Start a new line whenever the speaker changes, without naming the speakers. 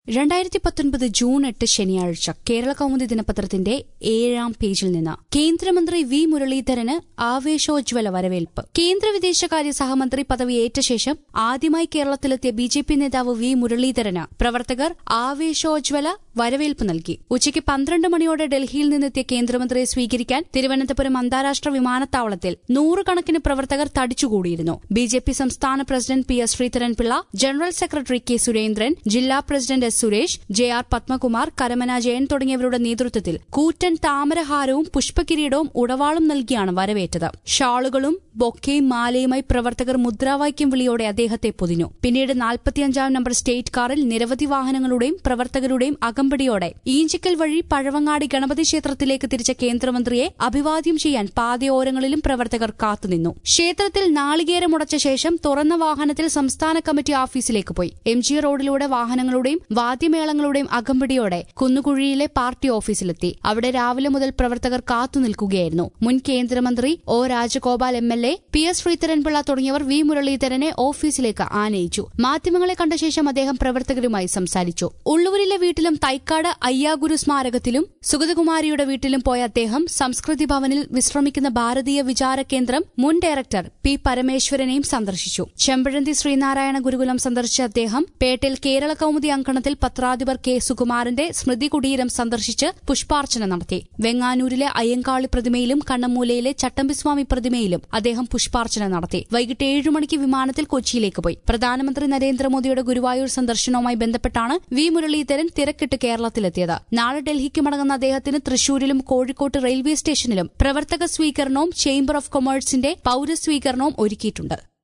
രണ്ടായിരത്തി പത്തൊൻപത് ജൂൺ എട്ട് ശനിയാഴ്ച കേരള കൗമുദി ദിനപത്രത്തിന്റെ ഏഴാം പേജിൽ നിന്ന് കേന്ദ്രമന്ത്രി വി മുരളീധരന് ആവേശോജ്വല വരവേൽപ്പ് കേന്ദ്ര വിദേശകാര്യ സഹമന്ത്രി പദവി ഏറ്റ ശേഷം ആദ്യമായി കേരളത്തിലെത്തിയ ബി ജെ പി നേതാവ് വി മുരളീധരന് പ്രവർത്തകർ ആവേശോജ്വല വരവേൽപ്പ് നൽകി ഉച്ചയ്ക്ക് പന്ത്രണ്ട് മണിയോടെ ഡൽഹിയിൽ നിന്നെത്തിയ കേന്ദ്രമന്ത്രിയെ സ്വീകരിക്കാൻ തിരുവനന്തപുരം അന്താരാഷ്ട്ര വിമാനത്താവളത്തിൽ നൂറുകണക്കിന് പ്രവർത്തകർ തടിച്ചുകൂടിയിരുന്നു ബി ജെ പി സംസ്ഥാന president P S Sreedharan Pillai general secretary K Surendran ജില്ലാ president S Suresh J R Padmakumar Karamana Jayan തുടങ്ങിയവരുടെ നേതൃത്വത്തിൽ കൂറ്റൻ താമരഹാരവും പുഷ്പകിരീടവും ഉടവാളും നൽകിയാണ് വരവേറ്റത് ഷാളുകളും ബൊക്കയും മാലയുമായി പ്രവർത്തകർ മുദ്രാവാക്യം വിളിയോടെ അദ്ദേഹത്തെ പൊതിഞ്ഞു പിന്നീട് നാൽപ്പത്തിയഞ്ചാം നമ്പർ സ്റ്റേറ്റ് കാറിൽ നിരവധി വാഹനങ്ങളുടെയും പ്രവർത്തകരുടെയും അകമ്പടിയോടെ ഈഞ്ചക്കൽ വഴി പഴവങ്ങാടി ഗണപതി ക്ഷേത്രത്തിലേക്ക് തിരിച്ച കേന്ദ്രമന്ത്രിയെ അഭിവാദ്യം ചെയ്യാൻ പാതയോരങ്ങളിലും പ്രവർത്തകർ കാത്തുനിന്നു ക്ഷേത്രത്തിൽ നാളികേരമുടച്ച ശേഷം തുറന്ന വാഹനത്തിൽ സംസ്ഥാന കമ്മിറ്റി ഓഫീസിലേക്ക് പോയി എം ജി റോഡിലൂടെ വാഹനങ്ങളുടെയും വാദ്യമേളങ്ങളുടെയും അകമ്പടിയോടെ കുന്നുകുഴിയിലെ പാർട്ടി ഓഫീസിലെത്തി അവിടെ രാവിലെ മുതൽ പ്രവർത്തകർ കാത്തുനിൽക്കുകയായിരുന്നു മുൻ കേന്ദ്രമന്ത്രി O Rajagopal M L A P S Sreedharan Pillai തുടങ്ങിയവർ വി മുരളീധരനെ ഓഫീസിലേക്ക് ആനയിച്ചു മാധ്യമങ്ങളെ കണ്ട ശേഷം അദ്ദേഹം പ്രവർത്തകരുമായി സംസാരിച്ചു ഉള്ളൂരിലെ വീട്ടിലും തൈക്കാട് അയ്യാഗുരു സ്മാരകത്തിലും സുഗതകുമാരിയുടെ വീട്ടിലും പോയ അദ്ദേഹം സംസ്കൃതി ഭവനിൽ വിശ്രമിക്കുന്ന ഭാരതീയ വിചാര കേന്ദ്രം മുൻ ഡയറക്ടർ പി പരമേശ്വരനെയും സന്ദർശിച്ചു ചെമ്പഴന്തി ശ്രീനാരായണ ഗുരുകുലം സന്ദർശിച്ച അദ്ദേഹം പേട്ടിൽ കേരള കൌമുദി അങ്കണത്തിൽ പത്രാധിപർ കെ സുകുമാരന്റെ സ്മൃതി കുടീരം സന്ദർശിച്ച് പുഷ്പാർച്ചന നടത്തി വെങ്ങാനൂരിലെ അയ്യങ്കാളി പ്രതിമയിലും കണ്ണമ്മൂലയിലെ ചട്ടമ്പിസ്വാമി പ്രതിമയിലും അദ്ദേഹം പുഷ്പാർച്ചന നടത്തി വൈകിട്ട് ഏഴു മണിക്ക് വിമാനത്തിൽ കൊച്ചിയിലേക്ക് പോയി പ്രധാനമന്ത്രി നരേന്ദ്രമോദിയുടെ ഗുരുവായൂർ സന്ദർശനവുമായി ബന്ധപ്പെട്ടാണ് വി മുരളീധരൻ തിരക്കിട്ട് കേരളത്തിലെത്തിയത് നാളെ ഡൽഹിക്ക് മടങ്ങുന്ന അദ്ദേഹത്തിന് തൃശൂരിലും കോഴിക്കോട്ട് റെയിൽവേ സ്റ്റേഷനിലും പ്രവർത്തക സ്വീകരണവും ചേംബർ ഓഫ് കൊമേഴ്സിന്റെ പൌരസ്വീകരണവും ഒരുക്കിയിട്ടുണ്ട്